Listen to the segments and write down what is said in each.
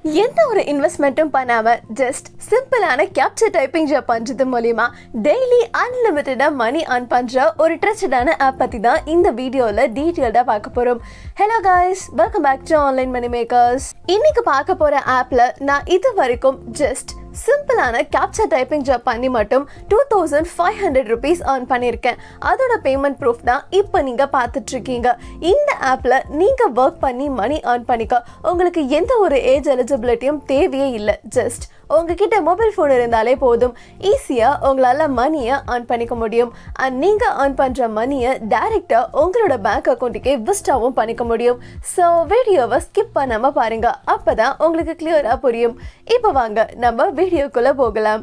எந்த ஒரு இன்வெஸ்ட்மெண்ட்டும் பண்ணாம ஜஸ்ட் சிம்பிளான கேப்சர் டைப்பிங் ஜாப் பண்றது மூலியமா டெய்லி அன்லிமிட்டடா மணி earn பண்ற ஒரு ட்ரஸ்டடான ஆப் பத்தி தான் இந்த வீடியோல டீட்டெயில்டா பார்க்க போறோம் hello guys welcome back to online money makers இன்னைக்கு பார்க்க போற ஆப்ல நான் இது வரைக்கும் ஜஸ்ட் சிம்பிளான கேப்சர் டைப்பிங் ஜாப் பண்ணி மட்டும் two thousand five hundred rupees earn பண்ணியிருக்கேன் அதோட பேமெண்ட் ப்ரூஃப் தான் இப்போ நீங்கள் பார்த்துட்டு இருக்கீங்க இந்த ஆப்பில் நீங்கள் ஒர்க் பண்ணி மணி ஏர்ன் பண்ணிக்க உங்களுக்கு எந்த ஒரு ஏஜ் எலிஜிபிலிட்டியும் தேவையே இல்லை ஜஸ்ட் உங்ககிட்ட மொபைல் ஃபோன் இருந்தாலே போதும் ஈஸியாக உங்களால் மணியை ஏர்ன் பண்ணிக்க முடியும் அண்ட் நீங்கள் ஏர்ன் பண்ணுற மணியை டைரெக்டாக உங்களோட பேங்க் அக்கௌண்ட்டுக்கே விஸ்டாவும் பண்ணிக்க முடியும் ஸோ வீடியோவை ஸ்கிப் பண்ணாமல் பாருங்க அப்போ தான் உங்களுக்கு கிளியராக புரியும் இப்போ வாங்க நம்ம வீடியோக்குள்ளே போகலாம்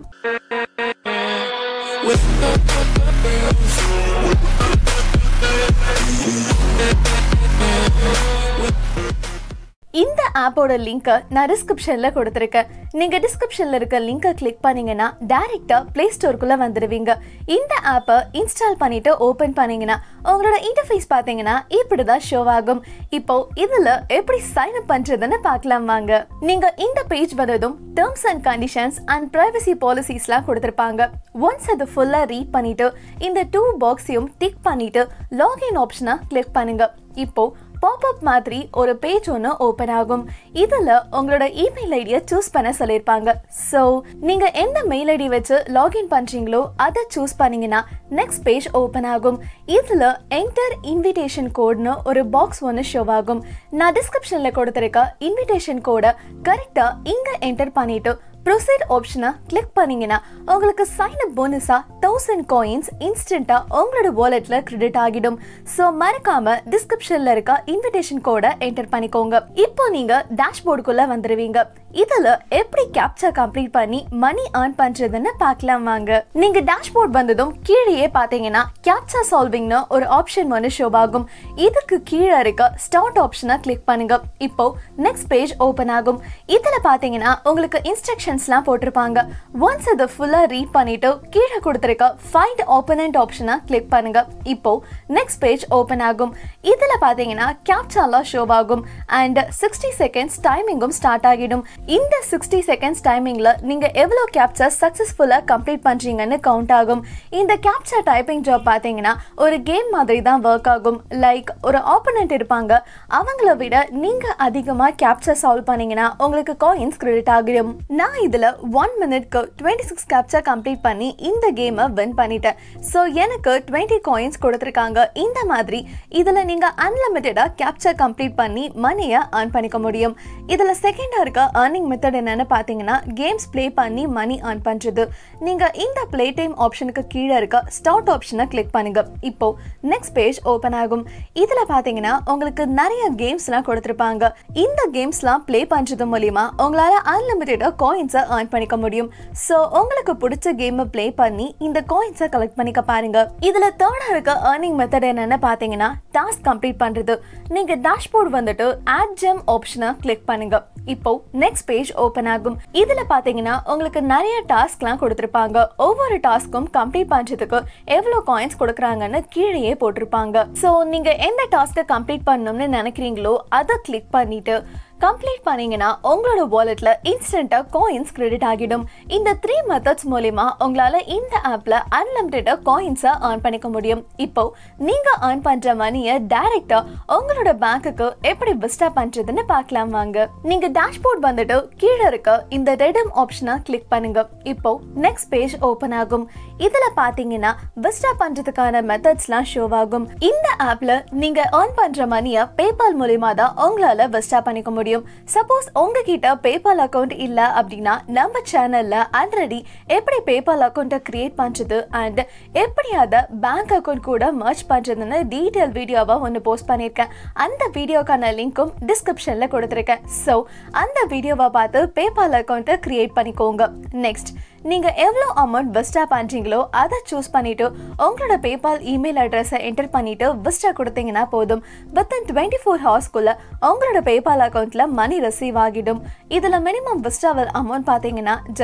இந்த ஆப்போட லிங்கை நான் டிஸ்கிரிப்ஷனில் கொடுத்துருக்கேன் நீங்கள் டிஸ்கிரிப்ஷனில் இருக்க லிங்கை கிளிக் பண்ணீங்கன்னா டேரெக்டாக ப்ளே ஸ்டோருக்குள்ளே வந்துடுவீங்க இந்த ஆப்பை இன்ஸ்டால் பண்ணிட்டு ஓப்பன் பண்ணீங்கன்னா உங்களோட இன்டர்ஃபேஸ் பார்த்தீங்கன்னா இப்படி தான் ஷோ ஆகும் இப்போ இதில் எப்படி சைன் அப் பண்ணுறதுன்னு பார்க்கலாம் வாங்க நீங்கள் இந்த பேஜ் வந்ததும் terms and conditions and privacy பாலிசிஸ்லாம் கொடுத்துருப்பாங்க ஒன்ஸ் அதை ஃபுல்லாக ரீட் பண்ணிட்டு இந்த டூ பாக்ஸையும் டிக் பண்ணிட்டு லாகின் ஆப்ஷனை கிளிக் பண்ணுங்க இப்போ பாப்அப் மாதிரி ஒரு பேஜ் ஒன்று ஓப்பன் ஆகும் இதில் உங்களோட இமெயில் ஐடியை சூஸ் பண்ண சொல்லியிருப்பாங்க ஸோ நீங்கள் எந்த மெயில் ஐடி வச்சு லாகின் பண்ணுறீங்களோ அதை சூஸ் பண்ணீங்கன்னா நெக்ஸ்ட் பேஜ் ஓப்பன் ஆகும் இதில் என்டர் இன்விடேஷன் கோட்னு ஒரு பாக்ஸ் ஒன்று ஷோ ஆகும் நான் டிஸ்கிரிப்ஷனில் கொடுத்துருக்க இன்விடேஷன் கோடை கரெக்டாக இங்கே என்டர் பண்ணிட்டு ப்ரொசீட் ஆப்ஷனை கிளிக் பண்ணீங்கன்னா உங்களுக்கு சைன் அப் போனஸா தௌசண்ட் காயின்ஸ் இன்ஸ்டன்ட்டா உங்களோட வாலெட்ல கிரெடிட் ஆகிடும் ஸோ மறக்காம டிஸ்கிரிப்ஷன்ல இருக்க இன்விடேஷன் கோடை என்டர் பண்ணிக்கோங்க இப்போ நீங்க டேஷ்போர்டுக்குள்ள வந்துருவீங்க இதுல எப்படி கேப்சர் கம்ப்ளீட் பண்ணி மணி ஏர்ன் பண்றதுன்னு பார்க்கலாம் வாங்க நீங்க டேஷ்போர்ட் வந்ததும் கீழேயே பாத்தீங்கன்னா கேப்சர் சால்விங்னு ஒரு ஆப்ஷன் ஒன்று ஷோ ஆகும் இதுக்கு கீழே இருக்க ஸ்டார்ட் ஆப்ஷனை கிளிக் பண்ணுங்க இப்போ நெக்ஸ்ட் பேஜ் ஓபன் ஆகும் இதுல பாத்தீங்கன்னா உங்களுக்கு இன்ஸ்ட்ரக்ஷன்ஸ்லாம் போட்டிருப்பாங்க ஒன்ஸ் அதை ஃபுல்லா ரீட் பண்ணிட்டு கீழே கொடுத்துருக்க ஃபைண்ட் ஆப்பனண்ட் ஆப்ஷனை கிளிக் பண்ணுங்க இப்போ நெக்ஸ்ட் பேஜ் ஓபன் ஆகும் இதுல பாத்தீங்கன்னா கேப்சாலாம் ஷோ ஆகும் அண்ட் சிக்ஸ்டி செகண்ட்ஸ் டைமிங்கும் ஸ்டார்ட் ஆகிடும் இந்த சிக்ஸ்டி செகண்ட்ஸ் டைமிங்ல நீங்க எவ்வளவு கேப்சர் சக்சஸ்ஃபுல்லா கம்ப்ளீட் பண்றீங்கன்னு கவுண்ட் ஆகும் இந்த கேப்சர் டைப்பிங் ஜாப் பாத்தீங்கன்னா ஒரு கேம் மாதிரி தான் ஒர்க் ஆகும் லைக் ஒரு ஆப்போனன்ட் இருப்பாங்க அவங்கள விட நீங்க அதிகமா கேப்சர் சால்வ் பண்ணீங்கன்னா உங்களுக்கு காயின்ஸ் கிரெடிட் ஆகிடும் நான் இதுல ஒன் மினிட்க்கு டுவெண்ட்டி சிக்ஸ் கேப்சர் கம்ப்ளீட் பண்ணி இந்த கேமை வின் பண்ணிட்டேன் ஸோ எனக்கு டுவெண்ட்டி காயின்ஸ் கொடுத்துருக்காங்க இந்த மாதிரி இதுல நீங்க அன்லிமிட்டடா கேப்சர் கம்ப்ளீட் பண்ணி மணியை ஏர்ன் பண்ணிக்க முடியும் இதுல செகண்டா இருக்க ஏர்னிங் மெத்தட் என்னன்னு பார்த்தீங்கன்னா கேம்ஸ் ப்ளே பண்ணி மணி ஏர்ன் பண்ணுறது நீங்கள் இந்த ப்ளே டைம் ஆப்ஷனுக்கு கீழே இருக்க ஸ்டார்ட் ஆப்ஷனை கிளிக் பண்ணுங்க இப்போ நெக்ஸ்ட் பேஜ் ஓப்பன் ஆகும் இதில் பார்த்தீங்கன்னா உங்களுக்கு நிறைய கேம்ஸ்லாம் கொடுத்துருப்பாங்க இந்த கேம்ஸ்லாம் ப்ளே பண்ணுறது மூலிமா உங்களால் அன்லிமிட்டடாக காயின்ஸை ஏர்ன் பண்ணிக்க முடியும் ஸோ உங்களுக்கு பிடிச்ச கேமை ப்ளே பண்ணி இந்த காயின்ஸை கலெக்ட் பண்ணிக்க பாருங்க இதில் தேர்டாக இருக்க ஏர்னிங் மெத்தட் என்னன்னு பார்த்தீங்கன்னா டாஸ்க் கம்ப்ளீட் பண்ணுறது நீங்கள் டேஷ்போர்ட் வந்துட்டு ஆட் ஜெம் ஆப்ஷனை கிளிக் பண்ணுங்க இப்போ நெக்ஸ்ட் பேஜ் ஓப்பன் ஆகும் இதுல பாத்தீங்கன்னா உங்களுக்கு நிறைய டாஸ்க்லாம் கொடுத்துருப்பாங்க ஒவ்வொரு டாஸ்க்கும் கம்ப்ளீட் பண்றதுக்கு எவ்வளவு காயின்ஸ் கொடுக்குறாங்கன்னு கீழேயே போட்டிருப்பாங்க ஸோ நீங்க எந்த டாஸ்க்கை கம்ப்ளீட் பண்ணணும்னு நினைக்கிறீங்களோ அதை கிளிக் பண்ணிட்டு கம்ப்ளீட் பண்ணீங்கன்னா உங்களோட வாலெட்ல இன்ஸ்டன்டா காயின்ஸ் கிரெடிட் ஆகிடும் இந்த த்ரீ மெத்தட்ஸ் மூலியமா உங்களால இந்த ஆப்ல அன்லிமிட்டடா காயின்ஸை ஏர்ன் பண்ணிக்க முடியும் இப்போ நீங்க ஏர்ன் பண்ற மணியை டைரக்டா உங்களோட பேங்க்குக்கு எப்படி விஸ்டா பண்றதுன்னு பார்க்கலாம் வாங்க நீங்க டேஷ்போர்ட் வந்துட்டு கீழே இருக்க இந்த ரெடம் ஆப்ஷனை கிளிக் பண்ணுங்க இப்போ நெக்ஸ்ட் பேஜ் ஓபன் ஆகும் இதுல பாத்தீங்கன்னா விஸ்டா பண்றதுக்கான மெத்தட்ஸ்லாம் ஷோ ஆகும் இந்த ஆப்ல நீங்க ஏர்ன் பண்ற மணியை பேபால் மூலியமா தான் உங்களால விஸ்டா பண்ணிக்க முடியும் சப்போஸ் உங்ககிட்ட பேபால் அக்கௌண்ட் இல்ல அப்படின்னா நம்ம சேனல்ல ஆல்ரெடி எப்படி பேபால் அக்கௌண்ட்டை கிரியேட் பண்றது அண்ட் எப்படி அதை பேங்க் அக்கௌண்ட் கூட மர்ச் பண்றதுன்னு டீட்டெயில் வீடியோவா ஒன்று போஸ்ட் பண்ணியிருக்கேன் அந்த வீடியோக்கான லிங்க்கும் டிஸ்கிரிப்ஷன்ல கொடுத்துருக்கேன் ஸோ அந்த வீடியோவை பார்த்து பேபால் அக்கௌண்ட்டை கிரியேட் பண்ணிக்கோங்க நெக்ஸ்ட் நீங்க எவ்வளோ அமௌண்ட் விஸ்டா பண்றீங்களோ அதை சூஸ் பண்ணிட்டு உங்களோட பேபால் இமெயில் அட்ரஸை என்டர் பண்ணிட்டு விஸ்டா கொடுத்தீங்கன்னா போதும் வித்தின் டுவெண்ட்டி ஃபோர் ஹவர்ஸ்க்குள்ள உங்களோட பேபால் அக்கௌண்ட்ல மணி ரிசீவ் ஆகிடும் இதுல மினிமம் விஸ்டாவல் அமௌண்ட் பார்த்தீங்கன்னா ஜஸ்ட்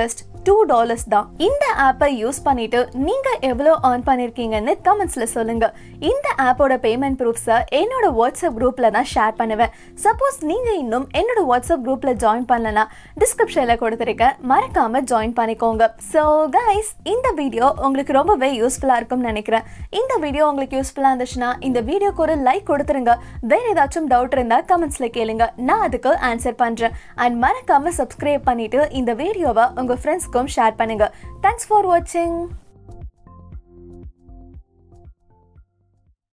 டூ டாலர்ஸ் தான் இந்த ஆப்பை யூஸ் பண்ணிட்டு நீங்க எவ்வளோ earn பண்ணிருக்கீங்கன்னு கமெண்ட்ஸ்ல சொல்லுங்க இந்த ஆப்போட பேமெண்ட் ப்ரூஃப்ஸை என்னோட வாட்ஸ்அப் குரூப்ல தான் ஷேர் பண்ணுவேன் சப்போஸ் நீங்க இன்னும் என்னோட வாட்ஸ்அப் குரூப்ல ஜாயின் பண்ணலனா டிஸ்கிரிப்ஷன்ல கொடுத்துருக்கேன் மறக்காம ஜாயின் பண்ணிக்கோங்க ஸோ கைஸ் இந்த வீடியோ உங்களுக்கு ரொம்பவே யூஸ்ஃபுல்லா இருக்கும்னு நினைக்கிறேன் இந்த வீடியோ உங்களுக்கு யூஸ்ஃபுல்லா இருந்துச்சுன்னா இந்த வீடியோக்கு ஒரு லைக் கொடுத்துருங்க வேற ஏதாச்சும் டவுட் இருந்தா கமெண்ட்ஸ்ல கேளுங்க நான் அதுக்கு ஆன்சர் பண்றேன் அண்ட் மறக்காம சப்ஸ்கிரைப் பண்ணிட்டு இந்த வீடியோவை உங்க ஃப்ரெண்ட்ஸ்க்கும் ஷேர் பண்ணுங்க தேங்க்ஸ் ஃபார் வாட்சிங்